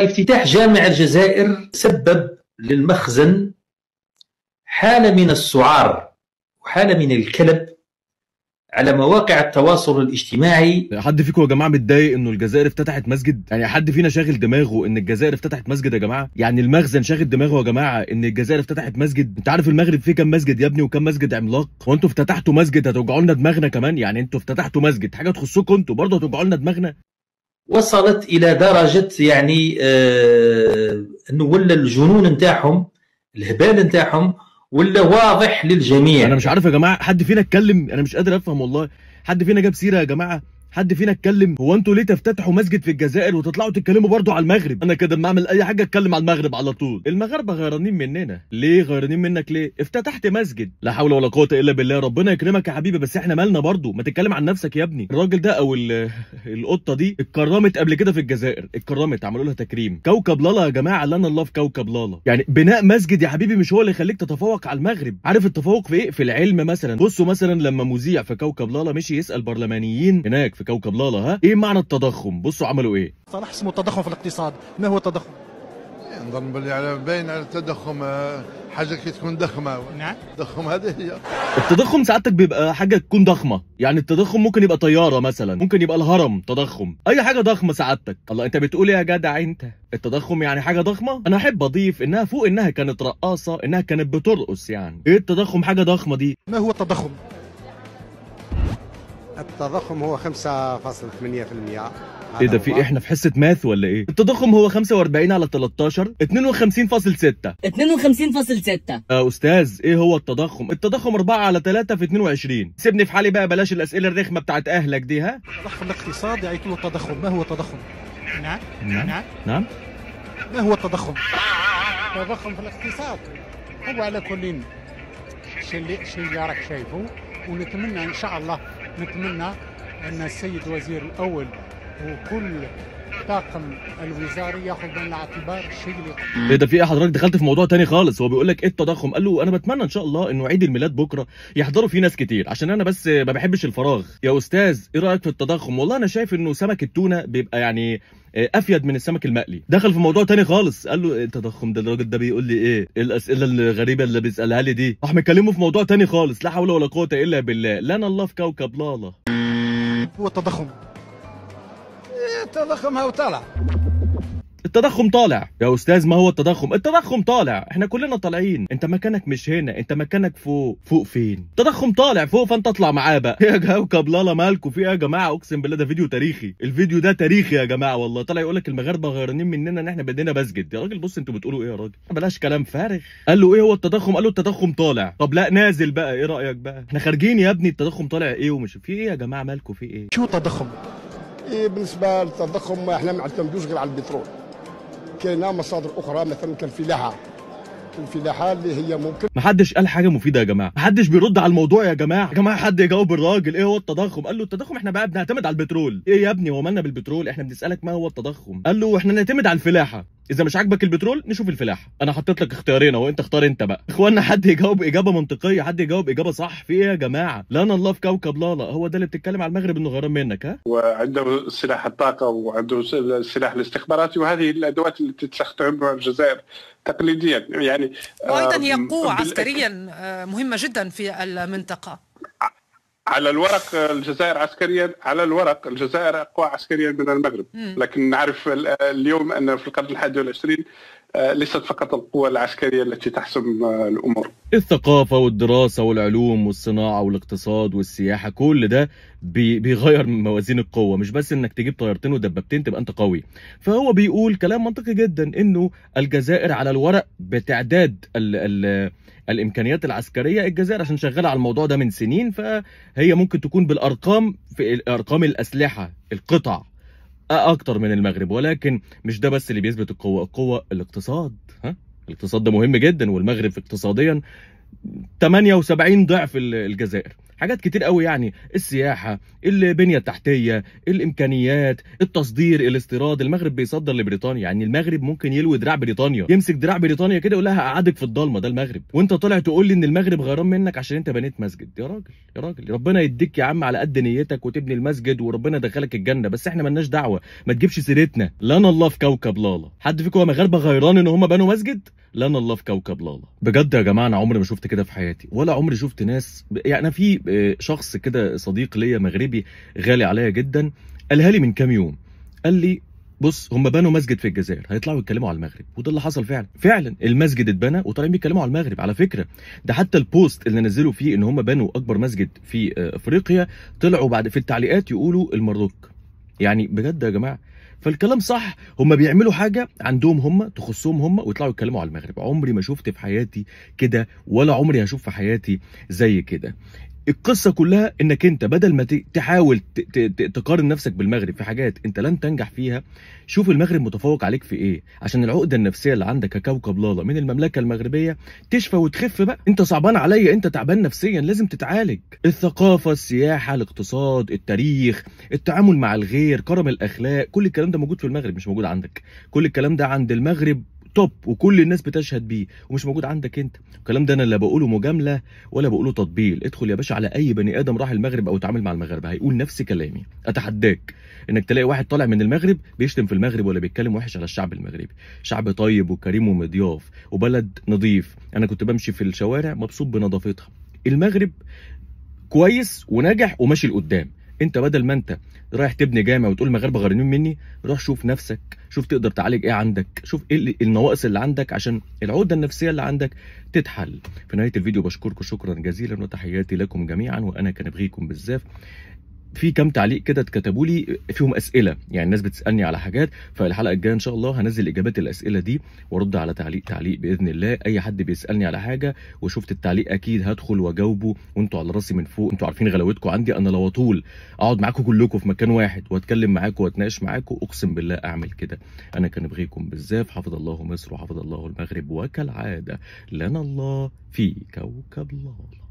افتتاح جامع الجزائر سبب للمخزن حالة من السعار وحالة من الكلب على مواقع التواصل الاجتماعي حد فيكم يا جماعه متضايق انه الجزائر افتتحت مسجد يعني حد فينا شاغل دماغه ان الجزائر افتتحت مسجد يا جماعه يعني المخزن شاغل دماغه يا جماعه ان الجزائر افتتحت مسجد انت عارف المغرب فيه كام مسجد يا ابني وكام مسجد عملاق هو انتوا افتتحتوا مسجد هتوجعوا لنا دماغنا كمان يعني انتوا افتتحتوا مسجد حاجه تخصكم انتوا برضه هتوجعوا لنا دماغنا وصلت الى درجه يعني آه انه ولا الجنون نتاعهم الهبال نتاعهم ولا واضح للجميع انا مش عارف يا جماعه حد فينا اتكلم انا مش قادر افهم والله حد فينا جاب سيره يا جماعه حد فينا اتكلم هو انتوا ليه تفتتحوا مسجد في الجزائر وتطلعوا تتكلموا برضو على المغرب انا كده لما اعمل اي حاجه اتكلم على المغرب على طول المغاربه غيرانين مننا ليه غيرانين منك ليه افتتحت مسجد لا حول ولا قوه الا بالله ربنا يكرمك يا حبيبي بس احنا مالنا برضو ما تتكلم عن نفسك يا ابني الراجل ده او ال- القطه دي اتكرمت قبل كده في الجزائر اتكرمت عملوا لها تكريم كوكب لالا يا جماعه لنا الله في كوكب لالا يعني بناء مسجد يا حبيبي مش هو اللي يخليك تتفوق على المغرب عارف التفوق في ايه في العلم مثلا بصوا مثلا لما مذيع في كوكب لالا مشي يسال برلمانيين هناك في كوكب لالا ها ايه معنى التضخم بصوا عملوا ايه صلاح اسمه التضخم في الاقتصاد ما هو التضخم نظن باللي على باين على التضخم آه، حاجه كي تكون ضخمه نعم التضخم هذه هي التضخم ساعتك بيبقى حاجه تكون ضخمه يعني التضخم ممكن يبقى طياره مثلا ممكن يبقى الهرم تضخم اي حاجه ضخمه سعادتك الله انت بتقول ايه يا جدع انت التضخم يعني حاجه ضخمه انا احب اضيف انها فوق انها كانت رقاصه انها كانت بترقص يعني ايه التضخم حاجه ضخمه دي ما هو التضخم التضخم هو 5.8% ايه ده في إيه؟ احنا في حصه ماث ولا ايه التضخم هو 45 على 13 52.6 52.6 يا استاذ ايه هو التضخم التضخم 4 على 3 في 22 سيبني في حالي بقى بلاش الاسئله الرخمه بتاعت اهلك دي ها صلاح في الاقتصاد يعيط له التضخم ما هو التضخم نعم نعم. نعم نعم ما هو التضخم التضخم في الاقتصاد هو على كل الشيء اللي الشيء اللي راك شايفه ونتمنى ان شاء الله نتمنى ان السيد الوزير الاول وكل طاقم الوزاري ياخذ بعين الاعتبار الشيء اللي ايه ده في ايه حضرتك دخلت في موضوع تاني خالص هو بيقول لك ايه التضخم قال له انا بتمنى ان شاء الله انه عيد الميلاد بكره يحضروا فيه ناس كتير عشان انا بس ما بحبش الفراغ يا استاذ ايه رايك في التضخم والله انا شايف انه سمك التونه بيبقى يعني آه، افيد من السمك المقلي دخل في موضوع تاني خالص قال له إيه التضخم ده الراجل ده بيقول لي ايه إيه الاسئله الغريبه اللي بيسالها لي دي راح مكلمه في موضوع تاني خالص لا حول ولا قوه الا بالله لنا الله في كوكب لالا هو التضخم التضخم هو طلع التضخم طالع يا استاذ ما هو التضخم التضخم طالع احنا كلنا طالعين انت مكانك مش هنا انت مكانك فوق فوق فين التضخم طالع فوق فانت اطلع معاه بقى يا كوكب لالا مالكوا في ايه يا جماعه اقسم بالله ده فيديو تاريخي الفيديو ده تاريخي يا جماعه والله طالع يقول لك المغاربه غيرانين مننا ان احنا بدينا مسجد يا راجل بص انتوا بتقولوا ايه يا راجل بلاش كلام فارغ قال له ايه هو التضخم قال له التضخم طالع طب لا نازل بقى ايه رايك بقى احنا خارجين يا ابني التضخم طالع ايه ومش في ايه يا جماعه مالكوا في ايه شو التضخم إيه بالنسبه للتضخم احنا ما نعتمدوش غير على البترول كاينه مصادر اخرى مثلا كالفلاحه الفلاحه اللي هي ممكن محدش قال حاجه مفيده يا جماعه محدش بيرد على الموضوع يا جماعه يا جماعه حد يجاوب الراجل ايه هو التضخم قال له التضخم احنا بقى بنعتمد على البترول ايه يا ابني هو مالنا بالبترول احنا بنسالك ما هو التضخم قال له احنا نعتمد على الفلاحه اذا مش عاجبك البترول نشوف الفلاحه انا حطيت لك اختيارين اهو انت اختار انت بقى اخوانا حد يجاوب اجابه منطقيه حد يجاوب اجابه صح في ايه يا جماعه لنا الله في كوكب لالا هو ده اللي بتتكلم على المغرب انه غيران منك ها وعنده سلاح الطاقة وعنده السلاح الاستخباراتي وهذه الأدوات التي تستخدمها الجزائر تقليديا يعني وايضا هي آم، قوه بال- عسكريا آه، مهمه جدا في المنطقه على الورق الجزائر عسكريا على الورق الجزائر أقوى عسكريا من المغرب مم. لكن نعرف ال- اليوم أن في القرن الحادي والعشرين آه، ليست فقط القوة العسكرية التي تحسم آه، الأمور الثقافة والدراسة والعلوم والصناعة والاقتصاد والسياحة كل ده بي بيغير من موازين القوة مش بس انك تجيب طيارتين ودبابتين تبقى انت قوي فهو بيقول كلام منطقي جدا انه الجزائر على الورق بتعداد ال ال الامكانيات العسكريه الجزائر عشان شغاله على الموضوع ده من سنين فهي ممكن تكون بالارقام في ارقام الاسلحه القطع اكتر من المغرب ولكن مش ده بس اللي بيثبت القوه القوه الاقتصاد ها الاقتصاد ده مهم جدا والمغرب اقتصاديا 78 ضعف ال- الجزائر حاجات كتير قوي يعني السياحه البنيه التحتيه الامكانيات التصدير الاستيراد المغرب بيصدر لبريطانيا يعني المغرب ممكن يلوي دراع بريطانيا يمسك دراع بريطانيا كده يقول لها هقعدك في الضلمه ده المغرب وانت طالع تقول لي ان المغرب غيران منك عشان انت بنيت مسجد يا راجل يا راجل ربنا يديك يا عم على قد نيتك وتبني المسجد وربنا يدخلك الجنه بس احنا ملناش دعوه ما تجيبش سيرتنا لنا الله في كوكب لالا حد فيكم يا مغاربه غيران ان هم بنوا مسجد لنا الله في كوكب لالا بجد يا جماعه انا عمري ما شفت كده في حياتي ولا عمري شفت ناس يعني انا في آه، شخص كده صديق ليا مغربي غالي عليا جدا قالها لي من كام يوم قال لي بص هم بنوا مسجد في الجزائر هيطلعوا يتكلموا على المغرب وده اللي حصل فعلا فعلا المسجد اتبنى وطالعين بيتكلموا على المغرب على فكره ده حتى البوست اللي نزلوا فيه ان هم بنوا اكبر مسجد في آه، افريقيا طلعوا بعد في التعليقات يقولوا المروك يعني بجد يا جماعه فالكلام صح هم بيعملوا حاجه عندهم هم تخصهم هم ويطلعوا يتكلموا على المغرب عمري ما شفت في حياتي كده ولا عمري هشوف في حياتي زي كده القصه كلها انك انت بدل ما ت- تحاول ت- ت- ت- تقارن نفسك بالمغرب في حاجات انت لن تنجح فيها شوف المغرب متفوق عليك في ايه عشان العقده النفسيه اللي عندك ككوكب لالا من المملكه المغربيه تشفى وتخف بقى انت صعبان عليا انت تعبان نفسيا لازم تتعالج الثقافه السياحه الاقتصاد التاريخ التعامل مع الغير كرم الاخلاق كل الكلام ده موجود في المغرب مش موجود عندك كل الكلام ده عند المغرب توب وكل الناس بتشهد بيه ومش موجود عندك انت الكلام ده انا لا بقوله مجامله ولا بقوله تطبيل ادخل يا باشا على اي بني ادم راح المغرب او اتعامل مع المغاربه هيقول نفس كلامي اتحداك انك تلاقي واحد طالع من المغرب بيشتم في المغرب ولا بيتكلم وحش على الشعب المغربي شعب طيب وكريم ومضياف وبلد نظيف انا كنت بمشي في الشوارع مبسوط بنظافتها المغرب كويس وناجح وماشي لقدام انت بدل ما انت رايح تبني جامع وتقول المغاربه غيرانين مني روح شوف نفسك شوف تقدر تعالج ايه عندك شوف ايه اللي- النواقص اللي عندك عشان العقده النفسيه اللي عندك تتحل في نهايه الفيديو بشكركم شكرا جزيلا وتحياتي لكم جميعا وانا كان ابغيكم بالزاف في كام تعليق كده اتكتبوا لي فيهم اسئله يعني الناس بتسالني على حاجات فالحلقه الجايه ان شاء الله هنزل اجابات الاسئله دي وارد على تعليق تعليق باذن الله اي حد بيسالني على حاجه وشفت التعليق اكيد هدخل واجاوبه وانتوا على راسي من فوق انتوا عارفين غلاوتكم عندي انا لو اطول اقعد معاكم كلكم في مكان واحد واتكلم معاكم واتناقش معاكم اقسم بالله اعمل كده انا كان ابغيكم بالزاف حفظ الله مصر وحفظ الله المغرب وكالعاده لنا الله في كوكب الله